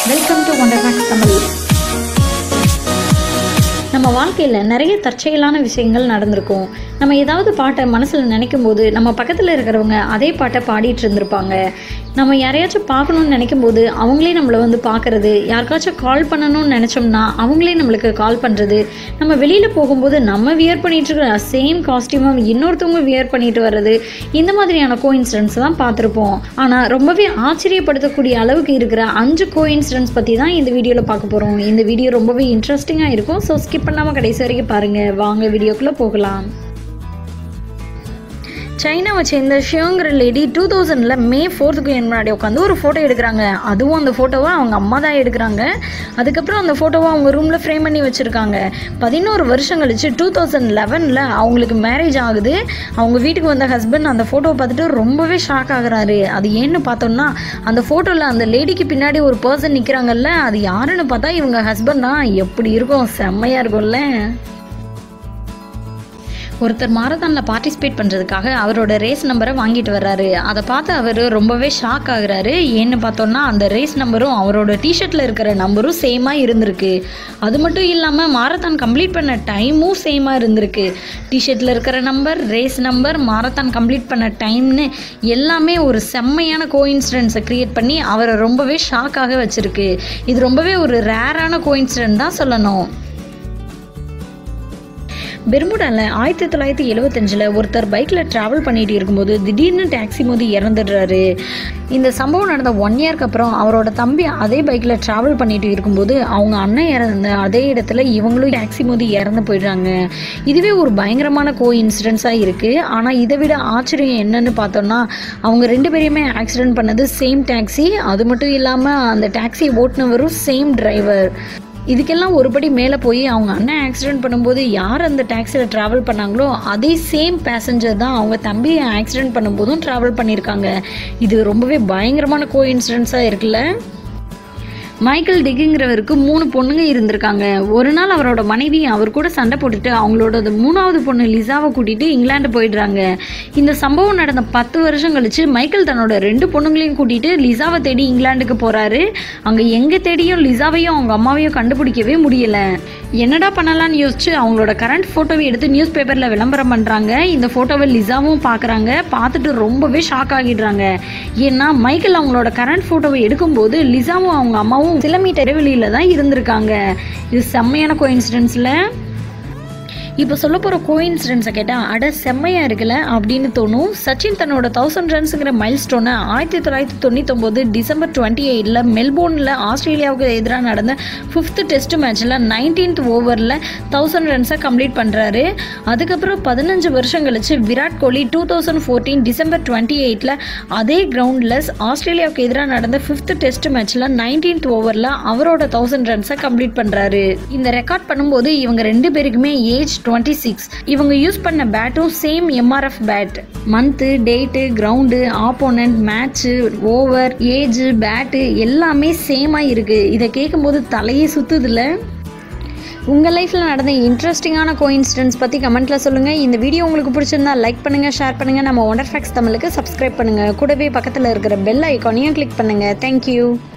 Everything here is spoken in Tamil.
welcome to wonder max Tamil நம்ம வாழ்க்கையில் நிறைய தற்செயலான விஷயங்கள் நடந்திருக்கும் நம்ம ஏதாவது பாட்டை மனசில் நினைக்கும் போது நம்ம பக்கத்தில் இருக்கிறவங்க அதே பாட்டை பாடிட்டு இருந்திருப்பாங்க நம்ம யாரையாச்சும் பார்க்கணும்னு நினைக்கும் போது அவங்களே நம்மளை வந்து பார்க்கறது யாருக்காச்சும் கால் பண்ணணும்னு நினச்சோம்னா அவங்களே நம்மளுக்கு கால் பண்ணுறது நம்ம வெளியில் போகும்போது நம்ம வியர் பண்ணிட்டு இருக்கிற சேம் காஸ்டியூமை இன்னொருத்தவங்க வியர் பண்ணிட்டு வர்றது இந்த மாதிரியான கோ இன்சிடென்ட்ஸ் தான் பார்த்துருப்போம் ஆனால் ரொம்பவே ஆச்சரியப்படுத்தக்கூடிய அளவுக்கு இருக்கிற அஞ்சு கோ இன்சிடென்ட்ஸ் பற்றி தான் இந்த வீடியோவில் பார்க்க போகிறோம் இந்த வீடியோ ரொம்பவே இன்ட்ரெஸ்டிங்காக இருக்கும் ஸோ ஸ்கிப் பண்ணாமல் கடைசி வரைக்கும் பாருங்கள் வாங்க வீடியோக்குள்ளே போகலாம் சைனாவை சேர்ந்த ஷியோங்கிற லேடி டூ தௌசண்டில் மே ஃபோர்த்துக்கு என் முன்னாடி உட்காந்து ஒரு ஃபோட்டோ எடுக்கிறாங்க அதுவும் அந்த ஃபோட்டோவை அவங்க அம்மா தான் எடுக்கிறாங்க அதுக்கப்புறம் அந்த ஃபோட்டோவை அவங்க ரூமில் ஃப்ரேம் பண்ணி வச்சுருக்காங்க பதினோரு வருஷம் கழிச்சு டூ தௌசண்ட் லெவனில் அவங்களுக்கு மேரேஜ் ஆகுது அவங்க வீட்டுக்கு வந்த ஹஸ்பண்ட் அந்த ஃபோட்டோவை பார்த்துட்டு ரொம்பவே ஷாக் ஆகுறாரு அது ஏன்னு பார்த்தோம்னா அந்த ஃபோட்டோவில் அந்த லேடிக்கு பின்னாடி ஒரு பர்சன் நிற்கிறாங்கல்ல அது யாருன்னு பார்த்தா இவங்க ஹஸ்பண்ட் தான் எப்படி இருக்கும் செம்மையாக இருக்கும்ல ஒருத்தர் மாரத்தானில் பார்ட்டிசிபேட் பண்ணுறதுக்காக அவரோட ரேஸ் நம்பரை வாங்கிட்டு வர்றாரு அதை பார்த்து அவர் ரொம்பவே ஷாக் ஆகுறாரு ஏன்னு பார்த்தோன்னா அந்த ரேஸ் நம்பரும் அவரோட டிஷர்ட்டில் இருக்கிற நம்பரும் சேமாக இருந்திருக்கு அது மட்டும் இல்லாமல் மாரத்தான் கம்ப்ளீட் பண்ண டைமும் சேமாக இருந்திருக்கு டிஷர்ட்டில் இருக்கிற number race number marathon complete பண்ண டைம்னு எல்லாமே ஒரு செம்மையான கோஇன்சிடென்ட்ஸை க்ரியேட் பண்ணி அவரை ரொம்பவே ஷாக்காக வச்சுருக்கு இது ரொம்பவே ஒரு ரேரான கோஇன்சிடென்ட் தான் சொல்லணும் பெர்முடாவில் ஆயிரத்தி தொள்ளாயிரத்தி எழுபத்தஞ்சில் ஒருத்தர் பைக்கில் ட்ராவல் பண்ணிட்டு இருக்கும்போது திடீர்னு டாக்ஸி மோதி இறந்துடுறாரு இந்த சம்பவம் நடந்த ஒன் இயர்க்கு அப்புறம் அவரோட தம்பி அதே பைக்கில் ட்ராவல் பண்ணிட்டு இருக்கும்போது அவங்க அண்ணன் இறந்த அதே இடத்துல இவங்களும் டாக்ஸி மோதி இறந்து போயிடுறாங்க இதுவே ஒரு பயங்கரமான கோ இன்சிடென்ட்ஸாக இருக்குது ஆனால் இதை விட ஆச்சரியம் என்னன்னு பார்த்தோம்னா அவங்க ரெண்டு பேரையுமே ஆக்சிடென்ட் பண்ணது சேம் டாக்ஸி அது மட்டும் இல்லாமல் அந்த டாக்ஸி ஓட்டுனவரும் சேம் டிரைவர் இதுக்கெல்லாம் ஒருபடி மேலே போய் அவங்க அண்ணன் ஆக்சிடென்ட் பண்ணும்போது யார் அந்த டாக்ஸியில் ட்ராவல் பண்ணாங்களோ அதே சேம் பேசஞ்சர் தான் அவங்க தம்பி ஆக்சிடென்ட் பண்ணும்போதும் ட்ராவல் பண்ணியிருக்காங்க இது ரொம்பவே பயங்கரமான கோ இன்சிடென்ட்ஸாக இருக்குல்ல மைக்கேல் டிகிங்கிறவருக்கு மூணு பொண்ணுங்க இருந்திருக்காங்க ஒரு நாள் அவரோட மனைவி அவர் கூட சண்டை போட்டுட்டு அவங்களோட மூணாவது பொண்ணு லிசாவை கூட்டிட்டு இங்கிலாந்து போயிடுறாங்க இந்த சம்பவம் நடந்த பத்து வருஷம் கழிச்சு மைக்கேல் தன்னோட ரெண்டு பொண்ணுங்களையும் கூட்டிட்டு லிசாவை தேடி இங்கிலாந்துக்கு போறாரு அங்க எங்க தேடியும் லிசாவையும் அவங்க அம்மாவையும் கண்டுபிடிக்கவே முடியல என்னடா பண்ணலாம்னு யோசிச்சு அவங்களோட கரண்ட் ஃபோட்டோவை எடுத்து நியூஸ் பேப்பரில் விளம்பரம் பண்ணுறாங்க இந்த ஃபோட்டோவை லிசாவும் பார்க்குறாங்க பார்த்துட்டு ரொம்பவே ஷாக் ஆகிடுறாங்க ஏன்னா மைக்கேல் அவங்களோட கரண்ட் ஃபோட்டோவை எடுக்கும்போது லிசாவும் அவங்க அம்மாவும் சில மீட்டர் இடைவெளியில் தான் இருந்திருக்காங்க இது செம்மையான கோயின்சிடென்ஸில் இப்போ சொல்ல போகிற கோயின்சிடென்ஸை கேட்டால் அட செம்மையாக இருக்குல்ல அப்படின்னு தோணும் சச்சின் தன்னோட தௌசண்ட் ரன்ஸுங்கிற மைல் ஸ்டோனை ஆயிரத்தி தொள்ளாயிரத்தி தொண்ணூத்தொம்போது டிசம்பர் டுவெண்ட்டி எயிட்டில் மெல்போர்னில் ஆஸ்திரேலியாவுக்கு எதிராக நடந்த ஃபிஃப்த் டெஸ்ட் மேட்ச்சில் நைன்டீன்த் ஓவரில் தௌசண்ட் ரன்ஸை கம்ப்ளீட் பண்ணுறாரு அதுக்கப்புறம் பதினஞ்சு வருஷம் கழிச்சு Virat Kohli two thousand fourteen December twenty எயிட்டில் அதே கிரவுண்டில் ஆஸ்திரேலியாவுக்கு எதிராக நடந்த ஃபிஃப்த் டெஸ்ட் மேட்ச்சில் நைன்டீன்த் ஓவரில் அவரோட தௌசண்ட் ரன்ஸை கம்ப்ளீட் பண்ணுறாரு இந்த ரெக்கார்ட் பண்ணும்போது இவங்க ரெண்டு பேருக்குமே ஏஜ் டுவெண்ட்டி சிக்ஸ் இவங்க யூஸ் பண்ண பேட்டும் same MRF bat month date ground opponent match over age bat எல்லாமே சேமாக இருக்குது இதை கேட்கும்போது தலையே சுற்றுதில்ல உங்கள் லைஃப்பில் நடந்த இன்ட்ரெஸ்டிங்கான கோயின்சிடென்ட்ஸ் பற்றி கமெண்ட்டில் சொல்லுங்கள் இந்த வீடியோ உங்களுக்கு பிடிச்சிருந்தா லைக் பண்ணுங்கள் ஷேர் பண்ணுங்கள் நம்ம ஒண்டர் ஃபேக்ஸ் தமிழுக்கு சப்ஸ்கிரைப் பண்ணுங்கள் கூடவே பக்கத்தில் இருக்கிற பெல் ஐக்கானையும் கிளிக் பண்ணுங்கள் தேங்க்யூ